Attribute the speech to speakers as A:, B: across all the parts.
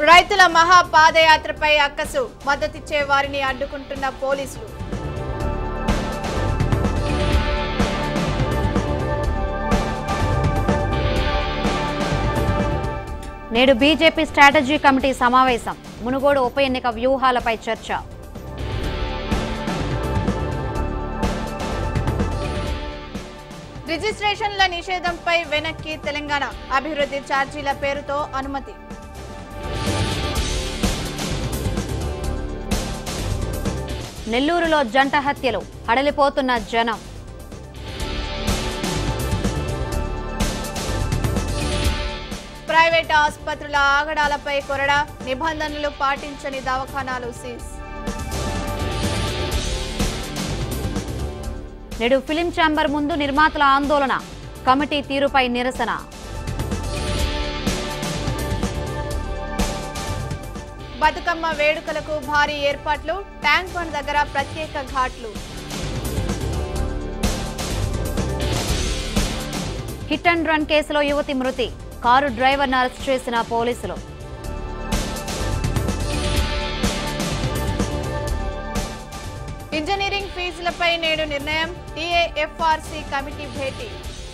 A: రైతుల మహా పాదయాత్రపై అక్కసు మద్దతిచ్చే వారిని అడ్డుకుంటున్న పోలీసులు
B: నేడు బీజేపీ స్ట్రాటజీ కమిటీ సమావేశం మునుగోడు ఉప ఎన్నిక వ్యూహాలపై చర్చ
A: రిజిస్ట్రేషన్ల నిషేధంపై వెనక్కి తెలంగాణ అభివృద్ధి ఛార్జీల పేరుతో అనుమతి
B: నెల్లూరులో జంట హత్యలు హడలిపోతున్న జనం
A: ప్రైవేట్ ఆసుపత్రుల ఆగడాలపై కొరడా నిబంధనలు పాటించని దవాఖానాలు సీజ్
B: నేడు ఫిలిం ఛాంబర్ ముందు నిర్మాతల ఆందోళన కమిటీ తీరుపై నిరసన
A: బతుకమ్మ వేడుకలకు భారీ ఏర్పాట్లు ట్యాంక్ బండ్ దగ్గర ప్రత్యేక ఘాట్లు
B: హిట్ అండ్ రన్ కేసులో యువతి మృతి కారు డ్రైవర్ను అరెస్ట్ చేసిన పోలీసులు
A: ఇంజనీరింగ్ ఫీజులపై నేడు నిర్ణయం టీఏఎఫ్ఆర్సీ కమిటీ భేటీ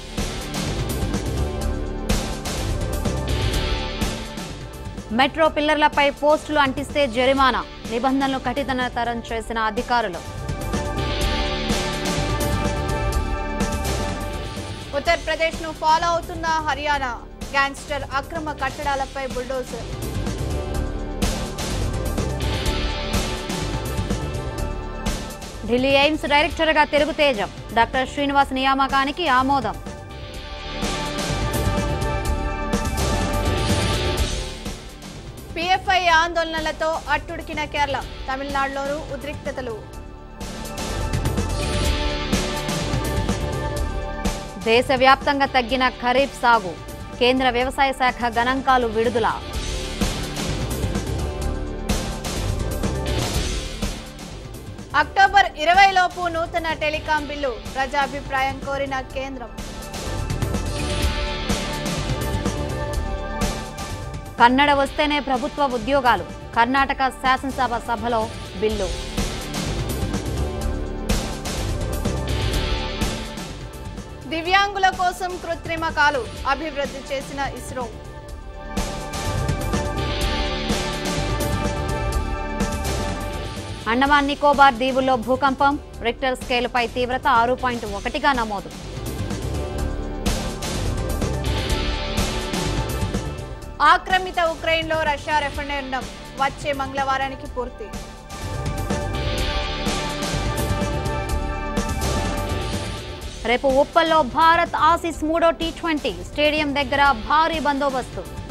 B: మెట్రో పిల్లర్లపై పోస్టులు అంటిస్తే జరిమానా నిబంధనలు కఠినతరం చేసిన అధికారులు
A: ఉత్తరప్రదేశ్ ను ఫాలో అవుతున్న హర్యానా గ్యాంగ్స్టర్ అక్రమ కట్టడాలపై బుల్డోజర్
B: ఢిల్లీ ఎయిమ్స్ డైరెక్టర్గా తెలుగు తేజం డాక్టర్ శ్రీనివాస్ నియామకానికి ఆమోదం
A: పిఎఫ్ఐ ఆందోళనలతో అట్టుడికిన కేరళ తమిళనాడులోనూ ఉద్రిక్తతలు
B: దేశవ్యాప్తంగా తగ్గిన ఖరీఫ్ సాగు కేంద్ర వ్యవసాయ శాఖ గణాంకాలు విడుదల
A: అక్టోబర్ ఇరవై లోపు నూతన టెలికాం బిల్లు ప్రజాభిప్రాయం కోరిన కేంద్రం
B: కన్నడ వస్తేనే ప్రభుత్వ ఉద్యోగాలు కర్ణాటక శాసనసభ సభలో బిల్లు
A: దివ్యాంగుల కోసం కృత్రిమ కాలు అభివృద్ధి చేసిన ఇస్రో
B: అండమాన్ నికోబార్ దీవుల్లో భూకంపం రిక్టర్ స్కేలుపై తీవ్రత ఆరు పాయింట్ ఒకటిగా నమోదు
A: ఆక్రమిత ఉక్రెయిన్లో రష్యా రెఫరెండం వచ్చే మంగళవారానికి పూర్తి
B: రేపు ఉప్పల్లో భారత్ ఆసీస్ మూడో టీ ట్వంటీ స్టేడియం దగ్గర భారీ బందోబస్తు